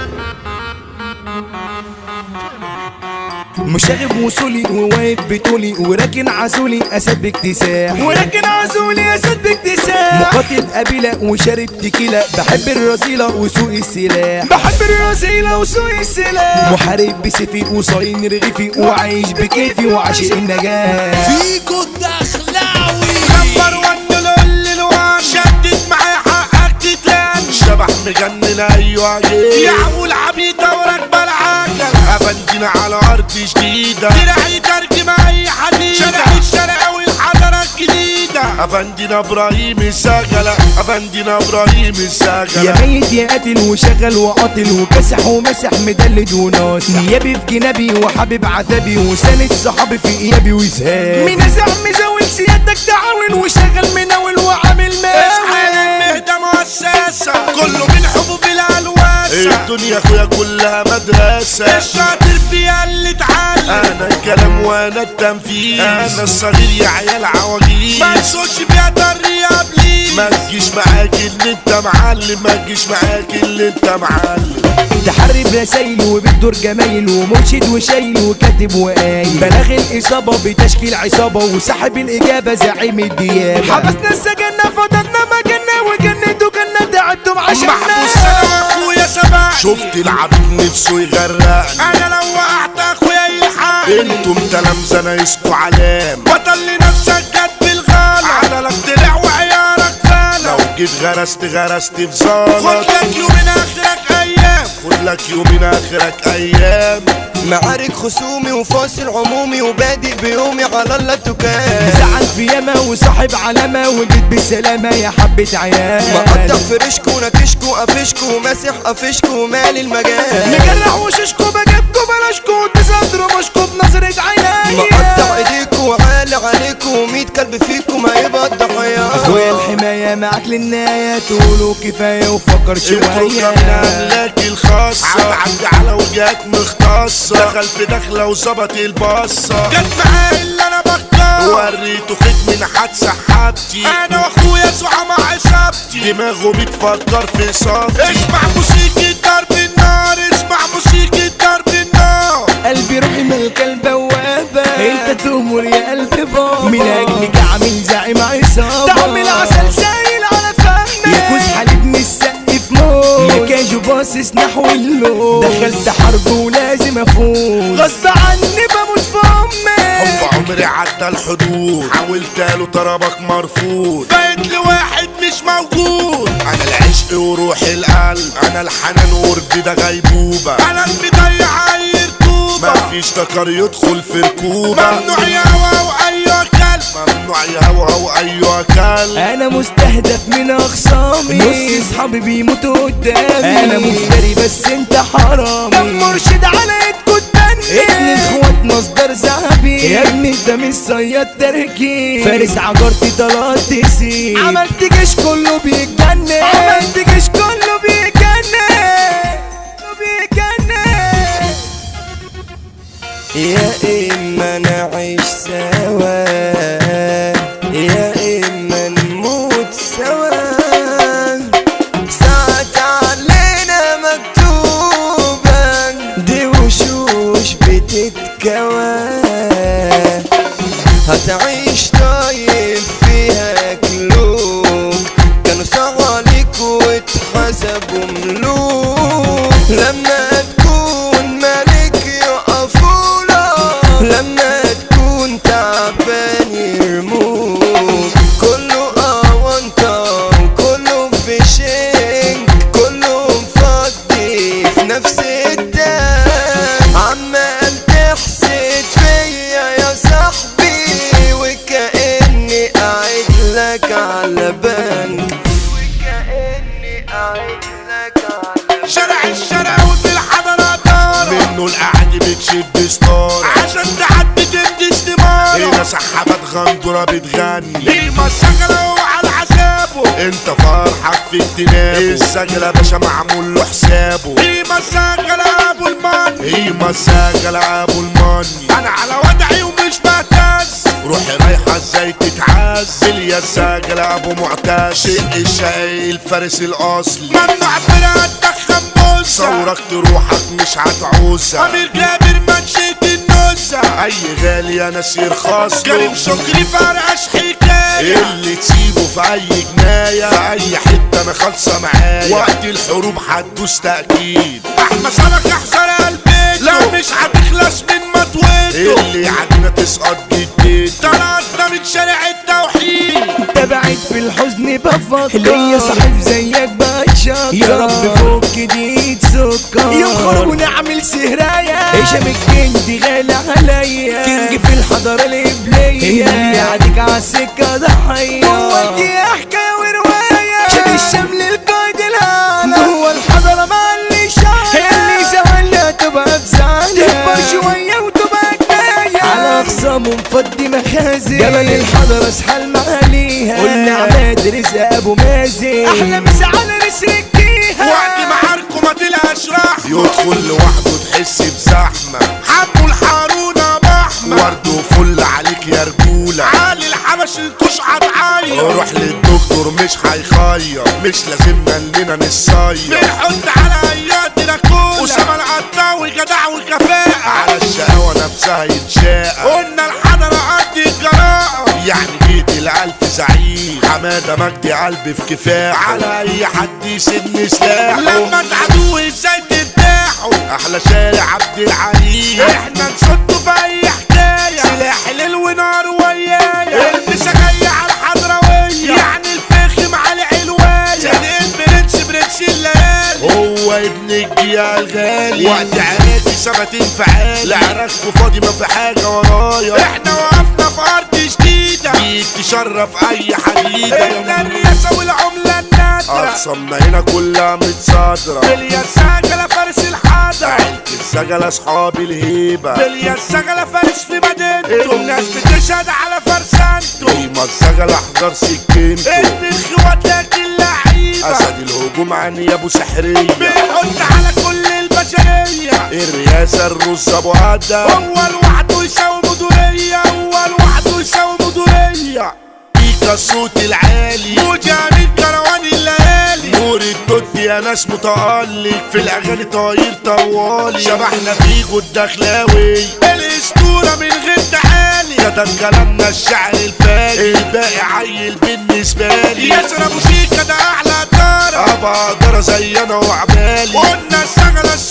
مشاغب وصولي وواقف بطولي وراكن عزولي اسد باكتساح وراكن عزولي اسد باكتساح مقاتل قبيلة وشارب تكيلة بحب الرذيلة وسوق السلاح بحب الرذيلة وسوق السلاح محارب بسيفي وصاين رغيفي وعايش بكيفي وعاشق النجاح فيكو الدخلاوي نمبر ون لول الوان شدد معايا حقك تتلان شبح مجنن ايوه جيل يعقول عبيطة وراكبة العجل افندينا على ارض جديدة دراعي ترجم اي حديدة شارع الشرقاوي الحضارة الجديدة افندينا ابراهيم السجلة افندينا ابراهيم يا السجلة ميت يا قاتل وشغل وقاتل وكسح ومسح مدلد وناس نيابي في جنابي وحبيب عذابي وساند صحابي في ايابي وزهاب مين زعم مزاول سيادتك تعاون وشغل مناول وعامل اصحى مال المهدة مؤسسة كله من حبوب الالواسة الدنيا اخويا كلها مدرسة الشاطر فيها اللي اتعلم انا الكلام وانا التنفيذ انا الصغير يا عيال عواجيز ما تسوقش فيها طري قبلي ما تجيش معاك اللي انت معلم ما تجيش معاك اللي انت معلم تحرب رسايل وبتدور جمايل ومرشد وشايل وكاتب وقايل بلاغ الإصابة بتشكيل عصابة وسحب الإجابة زعيم الديابة حبسنا السجنة فضلنا مجنة وجنته كنا تعبتم عشان محبوس انا واخويا سبق شفت العبيد نفسه يغرقني انا لو وقعت اخويا يلحق انتم تلامذة انا يسكوا علام بطل لنفسك جد بالغلط عدلك طلع وعيارك فلت لو جيت غرست غرست في زلط خد لك يومين اخرك ايام خد لك يومين اخرك ايام معارك خصومي وفاصل عمومي وبادئ بيومي على الله تكان زعل في ياما وصاحب علامة وجيت بالسلامة يا حبة عيال مقطع فرشكو نكشكو قفشكو ماسح قفشكو مالي المجال مجرح وششكو بجيبكو بلاشكو تصدروا مشكو بنظرة عيني مقطع ايديكو وعالي عليكو ميت كلب فيكو ما يبقى الضحية اخويا الحماية معاك للنهاية تقولوا كفاية وفكر اترك شوية من املاكي الخاصة عدي على وجهات مختصة دخل في دخلة وظبط البصة جت معايا اللي انا بختار وريته خيط من حادثة حبتي انا واخويا سوحة مع عصابتي دماغه بتفكر في صابتي اسمع موسيقى ضرب النار اسمع موسيقى ضرب النار قلبي روحي ملك البوابة انت تؤمر يا قلبي بابا من اجلك عامل زعيم عصابة تعمل عسل سايل على فمك يا كوز حليبني السقف موت يا كاجو باصص نحو اللون دخلت حرب ولازم افوز غصب عني بموت في امي حب عمري عدى الحدود حاولت له طلبك مرفوض بقيت لواحد مش موجود انا العشق وروح القلب انا الحنان وردي ده غيبوبة انا المضيع اي رطوبة مفيش تكر يدخل في ركوبة ممنوع يهوى وايوه كلب ممنوع يهوى وايوه كلب انا مستهدف من اخصامي نص اصحابي بيموتوا قدامي انا مفتري بس انت حرامي دم مرشد على ايدكوا تبني ابن اخوات مصدر ذهبي يا ابني انت مش صياد تركي فارس عجرتي طلعت تسيب عملت جيش كله بيتجنن عملت جيش كله بيتجنن كله بيتجنن يا اما نعيش سوا يا اما نموت سوا ساعة علينا مكتوبة دي وشوش بتتكوى هتعيش طيب فيها كلوب كانوا صغاليك واتحسبوا ملوك لما تكون ملك يقفولك لما تكون تعبان يرموك كله أونطة وكله في شنك كله مفضي في نفس الدم عمال تحسد فيا يا صاحبي وكأني قاعد لك على بنك وكأني قاعد لك على شارع الشرق وفي الحضارة دار منه القعد بتشد ستار عشان تعدي تدي استمارة هنا سحابات غندورة بتغني قيمة السجلة وعلى حسابه انت فرحك في اجتنابه السجلة باشا معمول له حسابه قيمة السجلة ابو الماني قيمة السجلة ابو الماني انا على وضعي ومش بهتز روحي رايحة ازاي تتعز الساجل ابو معتاش شق الشقي الفارس الاصلي ممنوع فرقة تدخن بوسة ثورك تروحك مش هتعوزها امير جابر منشية النزة اي غالي يا نسير خاص كريم شكري فرقش حكاية اللي تسيبه في اي جناية في اي حتة انا خالصة معايا وقت الحروب هتدوس تأكيد احمد سمك احذر قلبك لا مش هتخلص من مطويته اللي عدنا تسقط جديد طلعتنا من شارع التوحيد تبعت في الحزن بفكر ليا صاحب زيك بتشكر يا رب فوق جديد سكر يوم ونعمل سهراية هشام الكينج غالي عليا كينج في الحضارة الإبلية اللي يعديك عالسكة ضحية هو دي حكاية ورواية شد الشمل القايد الهالة هو الحضارة مع اللي شاية اللي زولنا تبقى بزعلة تكبر شوية وتبقى كفاية على أخصام مفضي مخازن جبل الحضرة اسحل معاليها قلنا عماد رزق أبو مازن أحلى مسا على نسركيها وقت معاركه ما تلقاش رحمة يدخل لوحده تحس بزحمة حبه الحارونة بحمة ورد وفل عليك يا رجولة علي الحبش الكوش هتعيط روح للدكتور مش هيخير مش لازم لنا نصير بنحط على اياد دراكولا اسامة القطاوي جدع وكفاءة على الشقاوة نفسها يتشاقى قلنا الحضرة قد الجراءة يعني جيت الألف زعيم حمادة مجدي قلبي في كفاح على أي حد يسن سلاحه لما تعدوه ازاي ترتاحوا أحلى شارع عبد العليم احنا نصده في أي حكاية سلاح ليل ونار ويايا النسا جاية على الحضروية يعني الفخم على علواية صدق البرنس برنس الليالي هو ابن الجيا الغالي وقت عراكي ثبت انفعالي لعراكوا فاضي ما في حاجة ورايا احنا وقفنا في أرض جديدة بيك تشرف أي حديدة احنا الرياسة والعملة النادرة أقسامنا هنا كلها متصادرة بليا السجلة فارس الحضرة عيلة السجلة أصحاب الهيبة بليا السجلة فارس في مدينته الناس بتشهد على فرسانته قيمة السجلة احضر سكينته ابن الخوات لكن لعيبة أسد الهجوم عن يا أبو سحرية بيحط على كل البشرية الرئاسة الرز أبو أدم هو لوحده يساوي مدورية هو لوحده يساوي مدورية بيكا الصوت العالي وجامد كروان الليالي نور الدود يا ناس متألق في الأغاني طاير طوالي شبحنا فيجو الدخلاوي الأسطورة من غير تعالي كتب كلامنا الشعر الفاجر الباقي عيل بالنسبة لي ياسر أبو شيكا ده أعلى دارة أبقى أقدر زي أنا وعبالي قلنا الشغلة